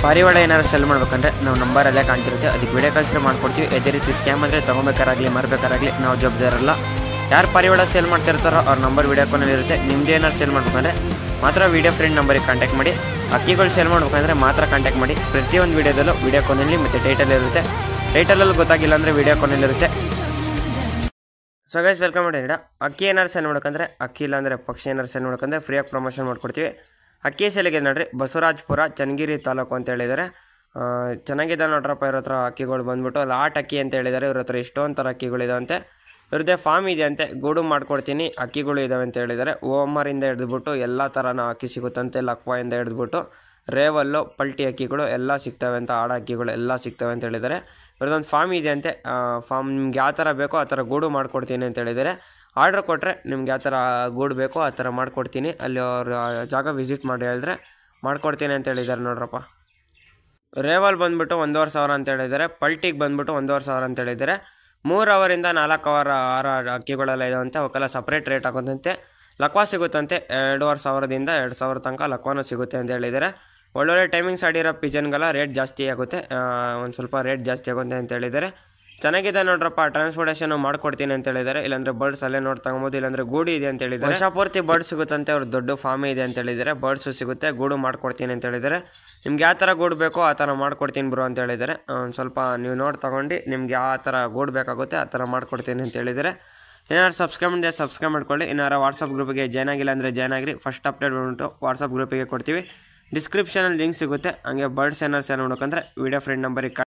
ಪಾರಿವಾಳ ಏನಾದ್ರು ಸೆಲ್ ಮಾಡ್ಬೇಕಂದ್ರೆ ನಾವು ನಂಬರ್ ಅಲ್ಲೇ ಕಾಣ್ತಿರುತ್ತೆ ಅದಕ್ಕೆ ವಿಡಿಯೋ ಕಳ್ಸಿ ಮಾಡ್ಕೊಡ್ತೀವಿ ಅದೇ ರೀತಿ ಸ್ಕ್ಯಾಮ್ ಅಂದರೆ ತೊಗೊಬೇಕಾರಾಗಲಿ ಮಾರಬೇಕಾರಾಗಲಿ ನಾವು ಜವಾಬ್ದಾರಲ್ಲ ಯಾರು ಪಾರಿವಾಳ ಸೇಲ್ ಮಾಡ್ತಿರ್ತಾರೋ ಅವ್ರ ನಂಬರ್ ವಿಡಿಯೋ ಕಾಲಲ್ಲಿ ಇರುತ್ತೆ ನಿಮ್ದು ಏನಾದ್ರು ಸೇಲ್ ಮಾಡ್ಬೇಕಂದ್ರೆ ಮಾತ್ರ ವಿಡಿಯೋ ಫ್ರೆಂಡ್ ನಂಬರಿಗೆ ಕಾಂಟ್ಯಾಕ್ಟ್ ಮಾಡಿ ಅಕ್ಕಿಗಳು ಸೇಲ್ ಮಾಡ್ಬೇಕಂದ್ರೆ ಮಾತ್ರ ಕಾಂಟ್ಯಾಕ್ಟ್ ಮಾಡಿ ಪ್ರತಿಯೊಂದು ವಿಡಿಯೋದಲ್ಲೂ ವಿಡಿಯೋ ಕಾಲಲ್ಲಿ ಮತ್ತು ಟೈಟಲ್ ಇರುತ್ತೆ ಟೈಟಲಲ್ಲಿ ಗೊತ್ತಾಗಿಲ್ಲ ಅಂದರೆ ವಿಡಿಯೋ ಕಾಲಲ್ಲಿ ಇರುತ್ತೆ ಸೊ ಗೈಸ್ ವೆಲ್ಕಮ್ ಮಾಡಿ ಇಡ ಅಕ್ಕಿ ಏನಾರು ಸೆಲ್ ಮಾಡ್ಬೇಕಂದ್ರೆ ಅಕ್ಕಿ ಇಲ್ಲ ಅಂದರೆ ಪಕ್ಷಿ ಏನಾರು ಸೆಲ್ ಮಾಡ್ಬೇಕಂದ್ರೆ ಫ್ರೀಯಾಗಿ ಪ್ರಮೋಷನ್ ಮಾಡ್ಕೊಡ್ತೀವಿ ಅಕ್ಕಿ ಸೆಲಿಗೆ ನೋಡ್ರಿ ಬಸವರಾಜಪುರ ಚನ್ನಗಿರಿ ತಾಲೂಕು ಅಂತ ಹೇಳಿದ್ದಾರೆ ಆ, ಚೆನ್ನಾಗಿದೆ ನೋಡ್ರಪ್ಪ ಇವ್ರ ಹತ್ರ ಅಕ್ಕಿಗಳು ಬಂದ್ಬಿಟ್ಟು ಲಾಟ್ ಅಕ್ಕಿ ಅಂತ ಹೇಳಿದ್ದಾರೆ ಇವ್ರ ಹತ್ರ ಇಷ್ಟೊಂದು ಥರ ಅಕ್ಕಿಗಳಿದಾವಂತೆ ಇವ್ರದ್ದೇ ಫಾರ್ಮ್ ಇದೆ ಅಂತೆ ಗೂಡು ಮಾಡ್ಕೊಡ್ತೀನಿ ಅಕ್ಕಿಗಳು ಇದಾವೆ ಅಂತ ಹೇಳಿದ್ದಾರೆ ಓಮರಿಂದ ಹಿಡಿದ್ಬಿಟ್ಟು ಎಲ್ಲ ಥರನ ಅಕ್ಕಿ ಸಿಗುತ್ತಂತೆ ಲಕ್ವಾಯಿಂದ ಹಿಡಿದ್ಬಿಟ್ಟು ರೇವಲ್ಲು ಪಲ್ಟಿ ಅಕ್ಕಿಗಳು ಎಲ್ಲ ಸಿಗ್ತವೆ ಅಂತ ಆಡ ಅಕ್ಕಿಗಳು ಎಲ್ಲ ಸಿಗ್ತವೆ ಅಂತ ಹೇಳಿದ್ದಾರೆ ಇವ್ರದ್ದೊಂದು ಫಾರ್ಮ್ ಇದೆ ಅಂತೆ ಫಾರ್ಮ್ ನಿಮ್ಗೆ ಯಾವ ಥರ ಬೇಕೋ ಆ ಥರ ಗೂಡು ಮಾಡ್ಕೊಡ್ತೀನಿ ಅಂತ ಹೇಳಿದ್ದಾರೆ ಆರ್ಡ್ರ್ ಕೊಟ್ಟರೆ ನಿಮ್ಗೆ ಯಾವ ಥರ ಗೂಡು ಬೇಕೋ ಆ ಥರ ಮಾಡ್ಕೊಡ್ತೀನಿ ಅಲ್ಲಿ ಅವ್ರ ಜಾಗ ವಿಸಿಟ್ ಮಾಡಿ ಹೇಳಿದ್ರೆ ಮಾಡ್ಕೊಡ್ತೀನಿ ಅಂತ ಹೇಳಿದ್ದಾರೆ ನೋಡ್ರಪ್ಪ ರೇವಲ್ ಬಂದ್ಬಿಟ್ಟು ಒಂದೂವರೆ ಸಾವಿರ ಅಂತ ಹೇಳಿದ್ದಾರೆ ಪಲ್ಟಿಗೆ ಬಂದ್ಬಿಟ್ಟು ಒಂದೂವರೆ ಸಾವಿರ ಅಂತ ಹೇಳಿದ್ದಾರೆ ಮೂರು ಅವರಿಂದ ನಾಲ್ಕು ಅವರ್ ಆರ ಅಕ್ಕಿಗಳೆಲ್ಲ ಇದಾವಂತೆ ಅವಕ್ಕೆಲ್ಲ ಸಪ್ರೇಟ್ ರೇಟ್ ಆಗುತ್ತಂತೆ ಲಕ್ವಾ ಸಿಗುತ್ತಂತೆ ಎರಡೂವರೆ ಸಾವಿರದಿಂದ ಎರಡು ಸಾವಿರ ತನಕ ಲಕ್ವಾನು ಸಿಗುತ್ತೆ ಅಂತ ಹೇಳಿದ್ದಾರೆ ಒಳ್ಳೊಳ್ಳೆ ಟೈಮಿಂಗ್ಸ್ ಆಡಿರೋ ಪಿಜನ್ಗೆಲ್ಲ ರೇಟ್ ಜಾಸ್ತಿ ಆಗುತ್ತೆ ಒಂದು ಸ್ವಲ್ಪ ರೇಟ್ ಜಾಸ್ತಿ ಆಗುತ್ತೆ ಅಂತ ಹೇಳಿದ್ದಾರೆ ಚೆನ್ನಾಗಿದೆ ನೋಡ್ರಪ್ಪ ಟ್ರಾನ್ಸ್ಪೋರ್ಟೇಷನ್ ಮಾಡ್ಕೊಡ್ತೀನಿ ಅಂತ ಹೇಳಿದ್ದಾರೆ ಇಲ್ಲಾಂದ್ರೆ ಬರ್ಡ್ಸ್ ಅಲ್ಲೇ ನೋಡಿ ತಗೊಬೋದು ಇಲ್ಲಾಂದ್ರೆ ಗೂಡು ಇದೆ ಅಂತ ಹೇಳಿದ್ದಾರೆ ವರ್ಷ ಪೂರ್ತಿ ಬರ್ಡ್ ಸಿಗುತ್ತಂತೆ ಅವ್ರ ದೊಡ್ಡ ಫಾರ್ಮ್ ಇದೆ ಅಂತ ಹೇಳಿದ್ದಾರೆ ಬರ್ಡ್ಸು ಸಿಗುತ್ತೆ ಗೂಡು ಮಾಡ್ಕೊಡ್ತೀನಿ ಅಂತ ಹೇಳಿದ್ದಾರೆ ನಿಮ್ಗೆ ಯಾವ ಥರ ಗೂಡು ಬೇಕೋ ಆ ಥರ ಮಾಡ್ಕೊಡ್ತೀನಿ ಬ್ರೋ ಅಂತ ಹೇಳಿದ್ದಾರೆ ಒಂದು ಸ್ವಲ್ಪ ನೀವು ನೋಡಿ ತಗೊಂಡು ನಿಮ್ಗೆ ಯಾವ ಥರ ಗೂಡು ಬೇಕಾಗುತ್ತೆ ಆ ಥರ ಮಾಡ್ಕೊಡ್ತೀನಿ ಅಂತ ಹೇಳಿದ್ದಾರೆ ಏನಾದ್ರು ಸಬ್ಸ್ಕ್ರೈಬ್ ಮಾಡಿದೆ ಸಬ್ಸ್ಕ್ರೈಬ್ ಮಾಡ್ಕೊಳ್ಳಿ ಏನಾರು ವಾಟ್ಸಪ್ ಗ್ರೂಪಿಗೆ ಜಾಯ್ನ್ ಆಗಿಲ್ಲ ಅಂದರೆ ಜಾಯ್ನ್ ಆಗಿರಿ ಫಸ್ಟ್ ಅಪ್ಡೇಟ್ ಬಂದ್ಬಿಟ್ಟು ವಾಟ್ಸಪ್ ಗ್ರೂಪಿಗೆ ಕೊಡ್ತೀವಿ ಡಿಸ್ಕ್ರಿಪ್ಷನಲ್ಲಿ ಲಿಂಕ್ ಸಿಗುತ್ತೆ ಹಂಗೆ ಬರ್ಡ್ಸ್ ಏನಾರು ಸೇಲ್ ಮಾಡ್ಬೇಕಂದ್ರೆ ವಿಡಿಯೋ ಫ್ರೆಂಡ್ ನಂಬರಿಗೆ